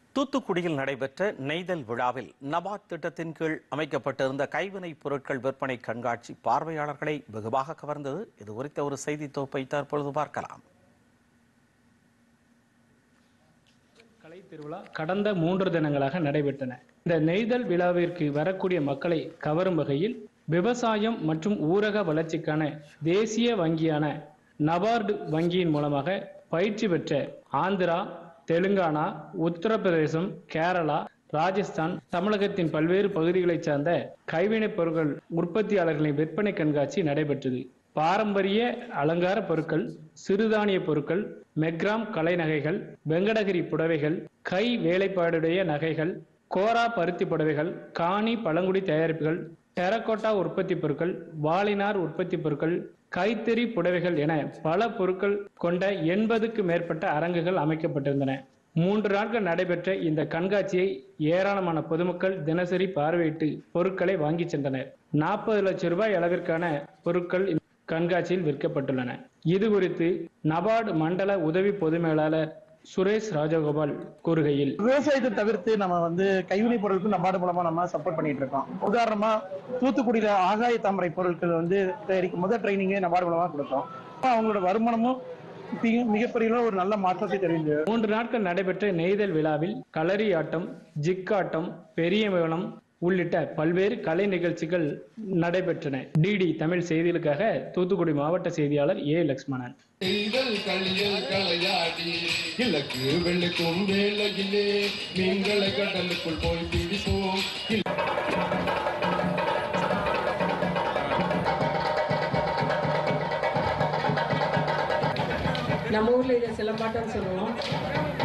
தூத்துக்குடியில் நடைபெற்ற நெய்தல் விழாவில் நபார்ட் திட்டத்தின் கீழ் அமைக்கப்பட்டிருந்த கைவினைப் பொருட்கள் விற்பனை கண்காட்சி பார்வையாளர்களை வெகுவாக கவர்ந்தது இது குறித்த ஒரு செய்தி தொகுப்பை தற்பொழுது பார்க்கலாம் கலை திருவிழா கடந்த மூன்று தினங்களாக நடைபெற்றன இந்த நெய்தல் விழாவிற்கு வரக்கூடிய மக்களை கவரும் வகையில் விவசாயம் மற்றும் ஊரக வளர்ச்சிக்கான தேசிய வங்கியான நபார்டு வங்கியின் மூலமாக பயிற்சி பெற்ற ஆந்திரா தெலுங்கானா உத்தரப்பிரதேசம் கேரளா ராஜஸ்தான் தமிழகத்தின் பல்வேறு பகுதிகளைச் சார்ந்த கைவினைப் பொருட்கள் உற்பத்தியாளர்களின் விற்பனை கண்காட்சி நடைபெற்றது பாரம்பரிய அலங்கார பொருட்கள் சிறுதானிய பொருட்கள் மெக்ராம் கலை நகைகள் வெங்கடகிரி புடவைகள் கை வேலைப்பாடுடைய நகைகள் கோரா பருத்தி புடவைகள் காணி பழங்குடி தயாரிப்புகள் டெரகோட்டா உற்பத்தி பொருட்கள் வாளினார் உற்பத்தி பொருட்கள் கைத்தறி புடவைகள் என பல பொருட்கள் கொண்ட எண்பதுக்கு மேற்பட்ட அரங்குகள் அமைக்கப்பட்டிருந்தன மூன்று நாட்கள் நடைபெற்ற இந்த கண்காட்சியை ஏராளமான பொதுமக்கள் தினசரி பார்வையிட்டு பொருட்களை வாங்கி சென்றனர் நாற்பது லட்சம் ரூபாய் அளவிற்கான பொருட்கள் இந்த கண்காட்சியில் விற்கப்பட்டுள்ளன இது குறித்து நபார்டு மண்டல உதவி பொது மேலாளர் சுரேஷ் ராஜகோபால் கூறுகையில் விவசாயத்தை தவிர்த்து நம்ம வந்து கைவினை பொருட்கள் நம்பாடு மூலமா நம்ம சப்போர்ட் பண்ணிட்டு இருக்கோம் உதாரணமா தூத்துக்குடியில ஆகாய தாமரை பொருட்கள் வந்து தயாரிக்கும் முதல் ட்ரைனிங்கே நம்பாடு மூலமா கொடுத்தோம் அவங்களோட வருமானமும் மிக- மிகப்பெரிய ஒரு நல்ல மாற்றத்தை தெரிஞ்சு மூன்று நாட்கள் நடைபெற்ற நெய்தல் விழாவில் களரியாட்டம் ஜிக்காட்டம் பெரிய மேளம் உள்ளிட்ட பல்வேறு கலை நிகழ்ச்சிகள் நடைபெற்றன டிடி தமிழ் செய்திகளுக்காக தூத்துக்குடி மாவட்ட செய்தியாளர் ஏ லக்ஷ்மணன் செய்தல் களியல் கலையாடி இலக்கு வெள்ளுக்கும் வேலையிலே மீன்களை கடலுக்குள் போய் பிடிப்போம் நம்ம ஊர்ல இதை சிலம்பாட்டம்னு சொல்லுவோம்